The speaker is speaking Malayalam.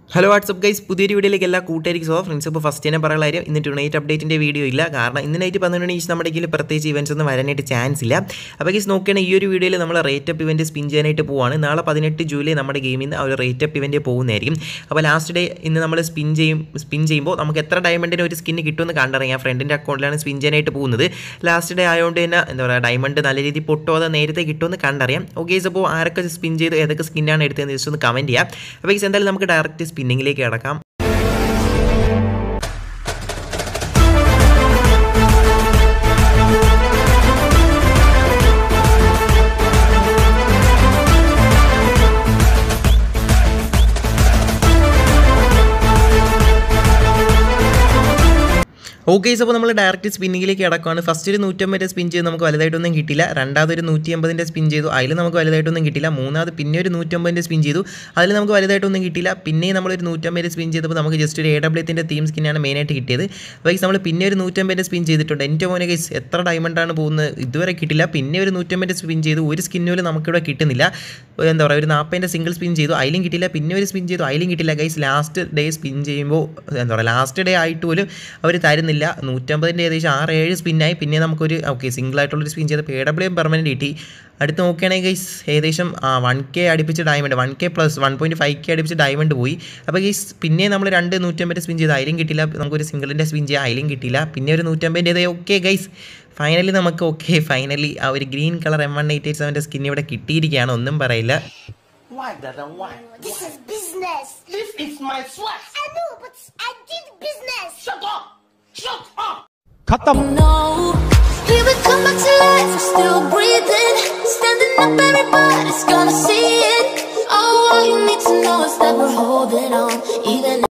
ഹലോ വാട്സപ്പ് ഗൈസ് പുതിയൊരു വീഡിയോയിലേക്ക് എല്ലാ കൂട്ടുകാരിക്കും സോ ഫ്രണ്ട്സ് ഇപ്പോൾ ഫസ്റ്റ് തന്നെ പറയാനുള്ള കാര്യം ഇന്ന് ടു അപ്ഡേറ്റിൻ്റെ വീഡിയോ ഇല്ല കാരണം ഇന്ന് നൈറ്റ് പന്ത്രണ്ട് മണിക്ക് നമ്മുടെ കയ്യിൽ പ്രത്യേകിച്ച് ഇവൻസ് ഒന്നും വരാനായിട്ട് ചാൻസ് ഇല്ല അപ്പോൾ ഗൈസ് നോക്കുകയാണെങ്കിൽ ഈ ഒരു വീഡിയോയിൽ നമ്മൾ റേറ്റ് അപ്പ് ഇവൻറ്റ് സ്പിൻ ചെയ്യാനായിട്ട് പോവാണ് നാളെ പതിനെട്ട് ജൂലൈ നമ്മുടെ ഗെയിമിൽ നിന്ന് ആ ഒരു റേറ്റ് അപ്പ് ഇവൻറ്റ് പോകുന്നതായിരിക്കും അപ്പോൾ ലാസ്റ്റ് ഡേ ഇന്ന് നമ്മൾ സ്പിൻ ചെയ്യും സ്പിൻ ചെയ്യുമ്പോൾ നമുക്ക് എത്ര ഡയമണ്ടിന് ഒരു സ്കിന്ന് കിട്ടുമെന്ന് കണ്ടറിയാം ഫ്രണ്ടിൻ്റെ അക്കൗണ്ടിലാണ് സ്പിൻ ചെയ്യാനായിട്ട് പോകുന്നത് ലാസ്റ്റ് ഡേ ആയതുകൊണ്ട് തന്നെ എന്താ പറയുക ഡയമണ്ട് നല്ല രീതിയിൽ പൊട്ടോ അതോ നേരത്തെ കിട്ടുമെന്ന് കണ്ടറിയാം ഓക്കെ അപ്പോൾ ആരൊക്കെ സ്പിൻ ചെയ്ത് ഏതൊക്കെ സ്കിന്നാണ് എടുത്തതെന്ന് ജസ്റ്റ് ഒന്ന് കമൻറ്റ് ചെയ്യാം അപ്പോൾ ഗൈസ് എന്തായാലും നമുക്ക് ഡയറക്റ്റ് സ്പിന്നിങ്ങിലേക്ക് കിടക്കാം ഓക്കെ അപ്പോൾ നമ്മൾ ഡയറക്റ്റ് സ്പിന്നിങ്ങിലേക്ക് കിടക്കുകയാണ് ഫസ്റ്റ് ഒരു നൂറ്റമ്പത് സ്പിൻ ചെയ്ത് നമുക്ക് വലുതായിട്ടൊന്നും കിട്ടില്ല രണ്ടാമത് ഒരു നൂറ്റി അമ്പതിൻ്റെ സ്പിൻ ചെയ്തു അതിൽ നമുക്ക് വലുതായിട്ടൊന്നും കിട്ടില്ല മൂന്നാമത് പിന്നെ ഒരു നൂറ്റമ്പതിൻ്റെ സ്പിൻ ചെയ്തു അതിൽ നമുക്ക് വലുതായിട്ടൊന്നും കിട്ടില്ല പിന്നെ നമ്മളൊരു നൂറ്റമ്പത് സ്പിൻ ചെയ്തപ്പോൾ നമുക്ക് ജസ്റ്റ് ഒരു എ ഡബ്ല്യത്തിൻ്റെ തീം സ്കിന്നാണ് മെയിനായിട്ട് കിട്ടിയത് വൈസ് നമ്മൾ പിന്നെ ഒരു നൂറ്റമ്പതിൻ്റെ സ്പിൻ ചെയ്തിട്ടുണ്ട് എൻ്റെ മോനെ ഗൈസ് എത്ര ഡയമണ്ടാണ് പോകുന്നത് ഇതുവരെ കിട്ടില്ല പിന്നെ ഒരു നൂറ്റമ്പതിൻ്റെ സ്പിൻ ചെയ്തു ഒരു സ്കിന്ന് പോലും നമുക്കിവിടെ കിട്ടുന്നില്ല എന്താ പറയുക ഒരു നാൽപ്പതിൻ്റെ സിംഗിൾ സ്പിൻ ചെയ്തു അതിലും കിട്ടില്ല പിന്നെ ഒരു സ്പിൻ ചെയ്തു അതിലും കിട്ടില്ല ഗൈസ് ലാസ്റ്റ് ഡേ സ്പിൻ ചെയ്യുമ്പോൾ എന്താ പറയുക ലാസ്റ്റ് ഡേ ആയിട്ട് പോലും അവർ തരുന്നില്ല നൂറ്റമ്പതിൻ്റെ ഏകദേശം ആറ് ഏഴ് സ്പിന്നായി പിന്നെ നമുക്കൊരു ഓക്കെ സിംഗിൾ ആയിട്ടുള്ളൊരു സ്പിൻ ചെയ്ത് പേ ഡബ്ല്യൂ പെർമനൻറ്റ് കിട്ടി അടുത്ത് നോക്കുകയാണെങ്കിൽ ഗൈസ് ഏകദേശം വൺ കെ അടുപ്പിച്ച് diamond one K plus one point five K അടുപ്പിച്ച് ഡയമണ്ട് പോയി അപ്പോൾ ഗൈസ് പിന്നെ നമ്മൾ രണ്ട് നൂറ്റമ്പത് സ്പിൻ ചെയ്ത് അതിലും കിട്ടില്ല നമുക്കൊരു സിംഗിളിൻ്റെ സ്പിൻ ചെയ്യാം അതിലും കിട്ടില്ല പിന്നെ ഒരു നൂറ്റമ്പതിൻ്റെ ഓക്കെ ഗൈസ് ഫൈനലി നമുക്ക് ഓക്കെ ഫൈനലി ആ ഒരു green colour M one eight eight സെവൻ്റെ സ്കിൻ ഇവിടെ കിട്ടിയിരിക്കുകയാണ് ഒന്നും പറയില്ല Why, Dada, why? This is business. This is my sweat. I know, but I did business. Shut up! Shut up! खत्म No, here we come back to life. I'm still breathing, standing up. Everybody's gonna see it. Oh, all you need to know is that we're holding on, even.